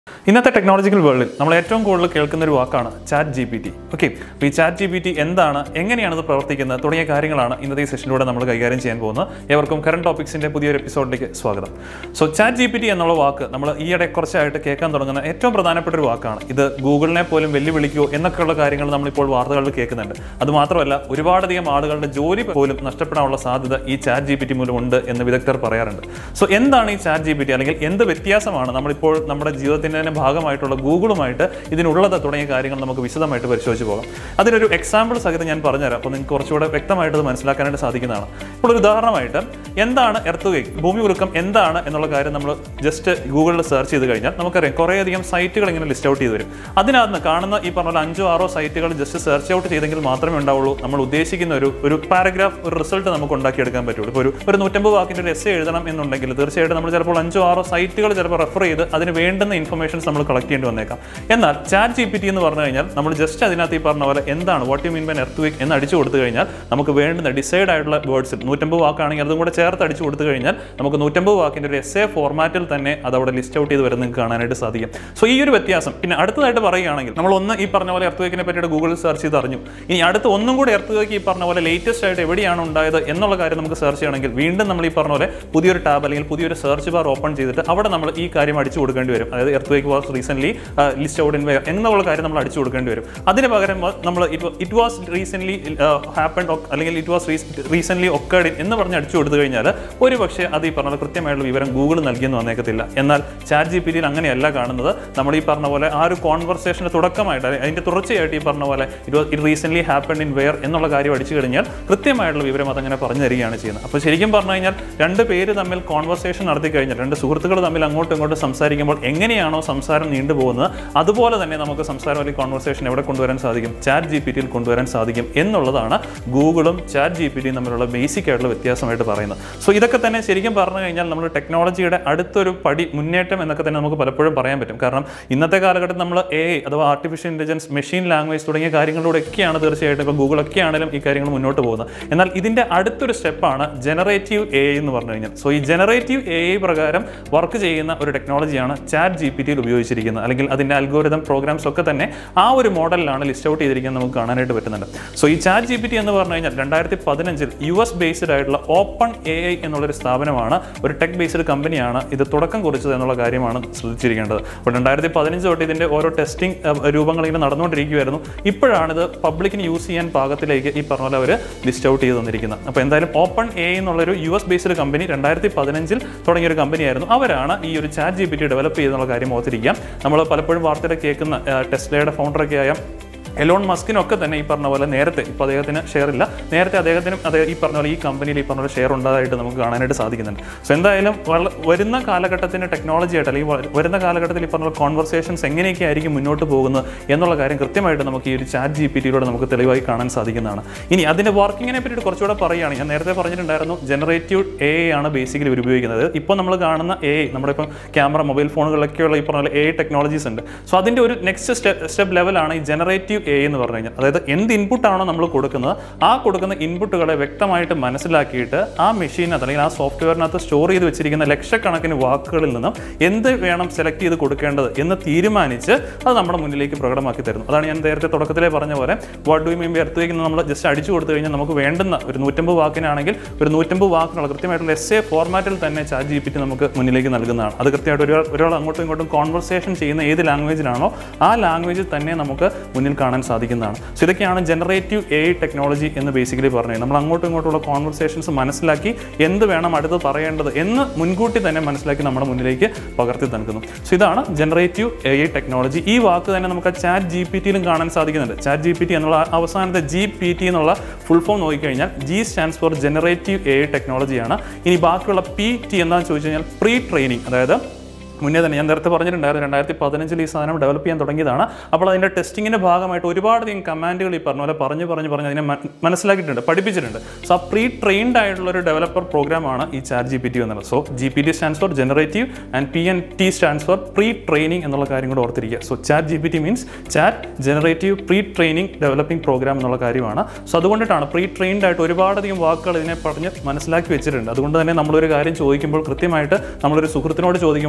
ഇന്നത്തെ ടെക്നോളജിക്കൽ വേൾഡിൽ നമ്മൾ ഏറ്റവും കൂടുതൽ കേൾക്കുന്ന ഒരു വാക്കാണ് chat G P T okay അപ്പോൾ ഈ ചാറ്റ് ജി പി ടി എന്താണ് എങ്ങനെയാണ് ഇത് പ്രവർത്തിക്കുന്നത് തുടങ്ങിയ കാര്യങ്ങളാണ് ഇന്നത്തെ ഈ സെഷനിലൂടെ നമ്മൾ കൈകാര്യം ചെയ്യാൻ പോകുന്നത് ഏവർക്കും കറണ്ട് ടോപ്പിക്സിന്റെ പുതിയൊരു എപ്പിസോഡിലേക്ക് സ്വാഗതം so chat G P T എന്നുള്ള വാക്ക് നമ്മൾ ഈയിടെ കുറച്ചായിട്ട് കേൾക്കാൻ തുടങ്ങുന്ന ഏറ്റവും പ്രധാനപ്പെട്ട ഒരു വാക്കാണ് ഇത് ഗൂഗിളിനെ പോലും വെല്ലുവിളിക്കുമോ എന്നൊക്കെയുള്ള കാര്യങ്ങൾ നമ്മളിപ്പോൾ വാർത്തകളിൽ കേൾക്കുന്നുണ്ട് അതുമാത്രമല്ല ഒരുപാടധികം ആളുകളുടെ ജോലി പോലും നഷ്ടപ്പെടാനുള്ള സാധ്യത ഈ ചാറ്റ് ജി പി ടി മൂലം ഉണ്ട് എന്ന് വിദഗ്ധർ പറയാറുണ്ട് സോ എന്താണ് ഈ ചാറ്റ് ജി പി ടി അല്ലെങ്കിൽ എന്ത് വ്യത്യാസമാണ് നമ്മളിപ്പോൾ നമ്മുടെ ജീവിതത്തിൻ്റെ തന്നെ ഭാഗമായിട്ടുള്ള ഗൂഗിളുമായിട്ട് ഇതിനുള്ളത് തുടങ്ങിയ കാര്യങ്ങൾ നമുക്ക് വിശദമായിട്ട് പരിശോധിച്ച് പോകാം അതിനൊരു എക്സാമ്പിൾ സഹിതം ഞാൻ പറഞ്ഞുതരാം അപ്പോൾ നിങ്ങൾക്ക് കുറച്ചുകൂടെ വ്യക്തമായിട്ട് ഇത് മനസ്സിലാക്കാനായിട്ട് സാധിക്കുന്നതാണ് ഇപ്പോൾ ഒരു ഉദാഹരണമായിട്ട് എന്താണ് എർത്ത് വേക്ക് ഭൂമി ഉരുക്കം എന്താണ് എന്നുള്ള കാര്യം നമ്മൾ ജസ്റ്റ് ഗൂഗിളിൽ സെർച്ച് ചെയ്ത് കഴിഞ്ഞാൽ നമുക്കറിയാം കുറേയധികം സൈറ്റുകൾ ഇങ്ങനെ ലിസ്റ്റ് ഔട്ട് ചെയ്ത് വരും അതിനകത്ത് കാണുന്ന ഈ പറഞ്ഞ പോലെ അഞ്ചോ ആറോ സൈറ്റുകൾ ജസ്റ്റ് സെർച്ച് ഔട്ട് ചെയ്തെങ്കിൽ മാത്രമേ ഉണ്ടാവുള്ളൂ നമ്മൾ ഉദ്ദേശിക്കുന്ന ഒരു ഒരു പാരഗ്രാഫ് ഒരു റിസൾട്ട് നമുക്ക് ഉണ്ടാക്കിയെടുക്കാൻ പറ്റുള്ളൂ ഇപ്പോൾ ഒരു ഒരു നൂറ്റമ്പത് വാക്കിൻ്റെ ഒരു എസ് എഴുതണം എന്നുണ്ടെങ്കിൽ തീർച്ചയായിട്ടും നമ്മൾ ചിലപ്പോൾ അഞ്ചോ ആറോ സൈറ്റുകൾ ചിലപ്പോൾ റെഫർ ചെയ്ത് അതിന് വേണ്ടുന്ന ഇൻഫർമേഷൻസ് നമ്മൾ കളക്ട് ചെയ്യേണ്ടി വന്നേക്കാം എന്നാൽ ചാറ്റ് ജി പി ടി എന്ന് പറഞ്ഞു കഴിഞ്ഞാൽ നമ്മൾ ജസ്റ്റ് അതിനകത്ത് ഈ പറഞ്ഞ പോലെ എന്താണ് what you mean by earthquake എന്ന് അടിച്ചു കൊടുത്തു കഴിഞ്ഞാൽ നമുക്ക് വേണ്ടുന്ന ഡിസൈഡ് ആയിട്ടുള്ള വേർഡ്സ് നൂറ്റമ്പത് വാക്കാണെങ്കിൽ അതും കൂടെ ചേർത്ത് അടിച്ചു കൊടുത്തു കഴിഞ്ഞാൽ നമുക്ക് നൂറ്റമ്പത് വാക്കിൻ്റെ ഒരു എസ് എ ഫോർമാറ്റിൽ തന്നെ അത് അവിടെ ലിസ്റ്റ് ഔട്ട് ചെയ്ത് വരുന്നത് നിങ്ങൾക്ക് കാണാനായിട്ട് സാധിക്കും സോ ഈ ഒരു വ്യത്യാസം പിന്നെ അടുത്തതായിട്ട് പറയുകയാണെങ്കിൽ നമ്മൾ ഒന്ന് ഈ പറഞ്ഞ പോലെ എർത്ത് വേക്കിനെ പറ്റിയിട്ട് ഗൂഗിളിൽ സെർച്ച് ചെയ്ത് അറിഞ്ഞു ഇനി അടുത്ത് ഒന്നും കൂടി എർത്ത് വേക്ക് ഈ പറഞ്ഞ പോലെ ലേറ്റസ്റ്റ് ആയിട്ട് എവിടെയാണ് ഉണ്ടായത് എന്നുള്ള കാര്യം നമുക്ക് സെർച്ച് ചെയ്യണമെങ്കിൽ വീണ്ടും നമ്മൾ ഈ പറഞ്ഞ പോലെ പുതിയൊരു ടാബ് അല്ലെങ്കിൽ പുതിയൊരു സെർച്ച് ബാർ ഓപ്പൺ ചെയ്തിട്ട് അവിടെ നമ്മൾ ഈ കാര്യം അടിച്ചു കൊടുക്കേണ്ടി വരും അതായത് earthquake was recent list out in where എന്നുള്ള കാര്യം നമ്മൾ അടിച്ചു കൊടുക്കേണ്ടി വരും അതിന് പകരം നമ്മൾ ഇറ്റ് വാസ് റീസെന്റ് ഹാപ്പൺ അല്ലെങ്കിൽ it was recent occurred in എന്ന് പറഞ്ഞ് അടിച്ചു കൊടുത്തു കഴിഞ്ഞാൽ ഒരു പക്ഷേ അത് ഈ പറഞ്ഞ കൃത്യമായിട്ടുള്ള വിവരം ഗൂഗിൾ നൽകിയെന്ന് വന്നേക്കത്തില്ല എന്നാൽ ചാറ്റ് ജി പി ടിയിൽ അങ്ങനെയല്ല കാണുന്നത് നമ്മൾ ഈ പറഞ്ഞ പോലെ ആ ഒരു കോൺവെർസേഷൻ്റെ തുടക്കമായിട്ട് അല്ലെ- അതിന്റെ തുടർച്ചയായിട്ട് ഈ പറഞ്ഞ പോലെ it was it recent happen in where എന്നുള്ള കാര്യം അടിച്ചു കഴിഞ്ഞാൽ കൃത്യമായിട്ടുള്ള വിവരം അതങ്ങനെ പറഞ്ഞു തരികയാണ് ചെയ്യുന്നത് അപ്പോൾ ശരിക്കും പറഞ്ഞു കഴിഞ്ഞാൽ രണ്ട് പേര് തമ്മിൽ കോൺവെർസേഷൻ നടത്തി കഴിഞ്ഞാൽ രണ്ട് സുഹൃത്തുക്കൾ തമ്മിൽ അങ്ങോട്ടും ഇങ്ങോട്ടും സംസാരിക്കുമ്പോൾ എങ്ങനെയാണോ സംസാരം നീണ്ടുപോകുന്നത് അതുപോലെ തന്നെ നമുക്ക് സംസാരം അല്ലെങ്കിൽ കോൺവെർസേഷൻ എവിടെ കൊണ്ടുവരാൻ സാധിക്കും ചാറ്റ് ജി പി ടിയിൽ കൊണ്ടുവരാൻ സാധിക്കും എന്നുള്ളതാണ് ഗൂഗിളും ചാറ്റ് ജി പി ടിയും തമ്മിലുള്ള ബേസിക് ആയിട്ടുള്ള വ്യത്യാസമായിട്ട് പറയുന്നത് സോ ഇതൊക്കെ തന്നെ ശരിക്കും പറഞ്ഞു കഴിഞ്ഞാൽ നമ്മൾ ടെക്നോളജിയുടെ അടുത്തൊരു പടി മുന്നേറ്റം എന്നൊക്കെ തന്നെ നമുക്ക് പലപ്പോഴും പറയാൻ പറ്റും കാരണം ഇന്നത്തെ കാലഘട്ടത്തിൽ നമ്മൾ എ അഥവാ ആർട്ടിഫിഷ്യൽ ഇൻ്റലിജൻസ് മെഷീൻ ലാംഗ്വേജ് തുടങ്ങിയ കാര്യങ്ങളിലൂടെയൊക്കെയാണ് തീർച്ചയായിട്ടും ഇപ്പോൾ ഗൂഗിളൊക്കെ ആണെങ്കിലും ഈ കാര്യങ്ങൾ മുന്നോട്ട് പോകുന്നത് എന്നാൽ ഇതിൻ്റെ അടുത്തൊരു സ്റ്റെപ്പാണ് ജനറേറ്റീവ് എ എന്ന് പറഞ്ഞു കഴിഞ്ഞാൽ സോ ഈ ജനറേറ്റീവ് എ ഐ പ്രകാരം വർക്ക് ചെയ്യുന്ന ഒരു ടെക്നോളജിയാണ് ചാറ്റ് ജി പി ടിയിൽ ഉപയോഗിച്ചിരിക്കുന്നത് അല്ലെങ്കിൽ അതിൻ്റെ അൽഗോരിതം പ്രോഗ്രാംസ് ഒക്കെ തന്നെ ആ ഒരു മോഡലിലാണ് ലിസ്റ്റ് ഔട്ട് ചെയ്തിരിക്കുന്നത് നമുക്ക് കാണാനായിട്ട് പറ്റുന്നുണ്ട് സോ ഈ ചാറ്റ് ജി പി ടി എന്ന് പറഞ്ഞു കഴിഞ്ഞാൽ രണ്ടായിരത്തി പതിനഞ്ചിൽ യു എസ് ബേസ്ഡ് ആയിട്ടുള്ള ഓപ്പൺ എ ഐ എന്നുള്ളൊരു സ്ഥാപനമാണ് ഒരു ടെക് ബേസ്ഡ് കമ്പനിയാണ് ഇത് തുടക്കം കുറിച്ചത് എന്നുള്ള കാര്യമാണ് ശ്രദ്ധിച്ചിരിക്കേണ്ടത് അപ്പോൾ രണ്ടായിരത്തി പതിനഞ്ച് തൊട്ട് ഇതിൻ്റെ ഓരോ ടെസ്റ്റിംഗ് രൂപങ്ങൾ ഇങ്ങനെ നടന്നുകൊണ്ടിരിക്കുകയായിരുന്നു ഇപ്പോഴാണ് ഇത് പബ്ലിക്കിന് യൂസ് ചെയ്യാൻ പാകത്തിലേക്ക് ഈ പറഞ്ഞ പോലെ അവർ ലിസ്റ്റ് ഔട്ട് ചെയ്ത് തന്നിരിക്കുന്നത് അപ്പോൾ എന്തായാലും ഓപ്പൺ എ എന്നുള്ളൊരു യു എസ് ബേസ്ഡ് കമ്പനി രണ്ടായിരത്തി പതിനഞ്ചിൽ തുടങ്ങിയ ഒരു കമ്പനിയായിരുന്നു അവരാണ് ഈ ഒരു chat G P T develop ചെയ്തെന്നുള്ള കാര്യം ഓർത്തിരിക്കുക നമ്മൾ പലപ്പോഴും വാർത്തയുടെ കേൾക്കുന്ന ടെസ്ലയുടെ ഫൗണ്ടറൊക്കെ ആയ എലോൺ മസ്കിനൊക്കെ തന്നെ ഈ പറഞ്ഞ പോലെ നേരത്തെ ഇപ്പോൾ അദ്ദേഹത്തിന് ഷെയർ ഇല്ല നേരത്തെ അദ്ദേഹത്തിനും അതേ ഈ പറഞ്ഞ പോലെ ഈ കമ്പനിയിൽ ഈ പറഞ്ഞ പോലെ ഷെയർ ഉണ്ടായതായിട്ട് നമുക്ക് കാണാനായിട്ട് സാധിക്കുന്നുണ്ട് സോ എന്തായാലും വള- വരുന്ന കാലഘട്ടത്തിൻ്റെ ടെക്നോളജി ആയിട്ട് അല്ലെങ്കിൽ വ- വരുന്ന കാലഘട്ടത്തിൽ ഈ പറഞ്ഞ കോൺവെർസേഷൻസ് എങ്ങനെയൊക്കെ ആയിരിക്കും മുന്നോട്ട് പോകുന്നത് എന്നുള്ള കാര്യം കൃത്യമായിട്ട് നമുക്ക് ഈ ഒരു ചാറ്റ് ജി പി ടിയിലൂടെ നമുക്ക് തെളിവായി കാണാൻ സാധിക്കുന്നതാണ് ഇനി അതിൻ്റെ വർക്കിങ്ങിനെ പറ്റിയിട്ട് കുറച്ചുകൂടെ പറയുകയാണ് ഞാൻ നേരത്തെ പറഞ്ഞിട്ടുണ്ടായിരുന്നു ജനറേറ്റീവ് എ ആണ് ബേസിക്കലി ഇവർ ഉപയോഗിക്കുന്നത് ഇപ്പോൾ നമ്മൾ കാണുന്ന എ നമ്മുടെ ഇപ്പം ക്യാമറ മൊബൈൽ ഫോണുകളിലൊക്കെയുള്ള ഈ പറഞ്ഞ പോലെ എ ടെക്നോളജീസ് ഉണ്ട് സോ അതിൻ്റെ ഒരു നെക്സ്റ്റ് സ്റ്റെപ്പ് സ്റ്റെപ്പ് ലെവലാണ് ഈ ജനറേറ്റീവ് എ എന്ന് പറഞ്ഞു കഴിഞ്ഞാൽ അതായത് എന്ത് ഇൻപുട്ടാണോ നമ്മൾ കൊടുക്കുന്നത് ആ കൊടുക്കുന്ന ഇൻപുട്ടുകളെ വ്യക്തമായിട്ട് മനസ്സിലാക്കിയിട്ട് ആ മെഷീനകത്ത് അല്ലെങ്കിൽ ആ സോഫ്റ്റ്വെയറിനകത്ത് സ്റ്റോർ ചെയ്ത് വെച്ചിരിക്കുന്ന ലക്ഷക്കണക്കിന് വാക്കുകളിൽ നിന്നും എന്ത് വേണം സെലക്ട് ചെയ്ത് കൊടുക്കേണ്ടത് എന്ന് തീരുമാനിച്ച് അത് നമ്മുടെ മുന്നിലേക്ക് പ്രകടമാക്കി തരുന്നു അതാണ് ഞാൻ നേരത്തെ തുടക്കത്തിലേ പറഞ്ഞ പോലെ വാട്ട് ഡു മീൻ എർത്ത് വയ്ക്കുന്ന നമ്മൾ ജസ്റ്റ് അടിച്ചു കൊടുത്തു കഴിഞ്ഞാൽ നമുക്ക് വേണ്ടുന്ന ഒരു നൂറ്റമ്പത് വാക്കിനാണെങ്കിൽ ഒരു നൂറ്റമ്പത് വാക്കിനുള്ള കൃത്യമായിട്ടുള്ള എസ് എ ഫോർമാറ്റിൽ തന്നെ ചാറ്റ് ജി പി ടി നമുക്ക് മുന്നിലേക്ക് നൽകുന്നതാണ് അത് കൃത്യമായിട്ട് ഒരാൾ ഒരാൾ അങ്ങോട്ടും ഇങ്ങോട്ടും കോൺവെർസേഷൻ ചെയ്യുന്ന ഏത് ലാംഗ്വേജിലാണോ ആ ലാംഗ്വേജിൽ തന്നെ നമുക്ക് മുന്നിൽ കാണാൻ സാധിക്കുന്നതാണ് സോ ഇതൊക്കെയാണ് ജനറേറ്റീവ് എ ടെക്നോളജി എന്ന് ബേസിക്കലി പറഞ്ഞത് നമ്മൾ അങ്ങോട്ടും ഇങ്ങോട്ടുള്ള കോൺവെർസേഷൻസ് മനസ്സിലാക്കി എന്ത് വേണം അടുത്ത് പറയേണ്ടത് എന്ന് മുൻകൂട്ടി തന്നെ മനസ്സിലാക്കി നമ്മുടെ മുന്നിലേക്ക് പകർത്തി നൽകുന്നു സോ ഇതാണ് ജനറേറ്റീവ് എ ഐ ടെക്നോളജി ഈ വാക്ക് തന്നെ നമുക്ക് ചാറ്റ് ജി പി ടിയിലും കാണാൻ സാധിക്കുന്നുണ്ട് ചാറ്റ് ജി പി ടി എന്നുള്ള അവസാനത്തെ ജി പി ടി എന്നുള്ള ഫുൾ ഫോം നോക്കിക്കഴിഞ്ഞാൽ G stands for generative A I ടെക്നോളജിയാണ് ഇനി ബാക്കിയുള്ള പി ടി എന്താണെന്ന് ചോദിച്ചു കഴിഞ്ഞാൽ പ്രീ ട്രെയിനിങ് അതായത് മുന്നേ തന്നെ ഞാൻ നേരത്തെ പറഞ്ഞിട്ടുണ്ടായിരുന്നു രണ്ടായിരത്തി പതിനഞ്ചിൽ ഈ സാധനം ഡെവലപ്പ് ചെയ്യാൻ തുടങ്ങിയതാണ് അപ്പോൾ അതിൻ്റെ ടെസ്റ്റിങ്ങിൻ്റെ ഭാഗമായിട്ട് ഒരുപാടധികം കമാൻഡുകൾ ഈ പറഞ്ഞ പോലെ പറഞ്ഞ് പറഞ്ഞ് പറഞ്ഞ് അതിനെ മ- മനസ്സിലാക്കിയിട്ടുണ്ട് പഠിപ്പിച്ചിട്ടുണ്ട് സോ ആ പ്രീ ട്രെയിൻഡ് ആയിട്ടുള്ള ഒരു ഡെവലപ്പർ പ്രോഗ്രാമാണ് ഈ ചാറ്റ് ജി പി ടി എന്നുള്ളത് so G P T stands for generative and P N T stands for pre training എന്നുള്ള കാര്യം കൂടെ ഓർത്തിരിക്കുക so chat G P T means chat generative pre training developing program എന്നുള്ള കാര്യമാണ് so അതുകൊണ്ടിട്ടാണ് pre trained ആയിട്ട് ഒരുപാടധികം വാക്കുകൾ ഇതിനെ പറഞ്ഞ് മനസ്സിലാക്കി വെച്ചിട്ടുണ്ട് അതുകൊണ്ട് തന്നെ നമ്മളൊരു കാര്യം ചോദിക്കുമ്പോൾ കൃത്യമായിട്ട് നമ്മളൊരു സുഹൃത്തിനോട് ചോദിക്കുമ്പോൾ എങ്ങനെയാണ്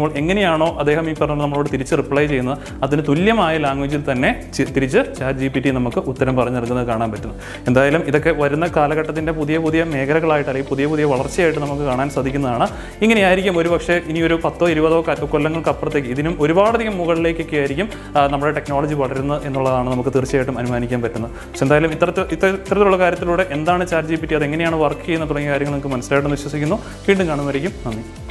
എങ്ങനെയാണോ അദ്ദേഹം ഈ പറഞ്ഞ നമ്മളോട് തിരിച്ച് റിപ്ലൈ ചെയ്യുന്നത് അതിന് തുല്യമായ ലാംഗ്വേജിൽ തന്നെ ചി- തിരിച്ച് ചാറ്റ് ജി പി ടി നമുക്ക് ഉത്തരം പറഞ്ഞു നൽകുന്നത് കാണാൻ പറ്റുന്നു എന്തായാലും ഇതൊക്കെ വരുന്ന കാലഘട്ടത്തിൻ്റെ പുതിയ പുതിയ മേഖലകളായിട്ട് അല്ലെങ്കിൽ പുതിയ പുതിയ വളർച്ചയായിട്ട് നമുക്ക് കാണാൻ സാധിക്കുന്നതാണ് ഇങ്ങനെയായിരിക്കും ഒരുപക്ഷെ ഇനി ഒരു പത്തോ ഇരുപതോ ക- കൊല്ലങ്ങൾക്ക് അപ്പുറത്തേക്ക് ഇതിനും ഒരുപാടധികം മുകളിലേക്കൊക്കെ ആയിരിക്കും ആ, നമ്മുടെ ടെക്നോളജി വളരുന്നത് എന്നുള്ളതാണ് നമുക്ക് തീർച്ചയായിട്ടും അനുമാനിക്കാൻ പറ്റുന്നത് പക്ഷെ എന്തായാലും ഇത്തരത്തിൽ ഇത്ത- ഇത്തരത്തിലുള്ള കാര്യത്തിലൂടെ എന്താണ് ചാറ്റ് ജി പി ടി അത് എങ്ങനെയാണ് വർക്ക് ചെയ്യുന്നത് തുടങ്ങിയ കാര്യങ്ങൾ നിങ്ങൾക്ക് മനസ്സിലായിട്ടെന്ന് വിശ്വസിക്കുന്നു വീണ്ടും കാണുന്നതായിരിക്കും നന്ദി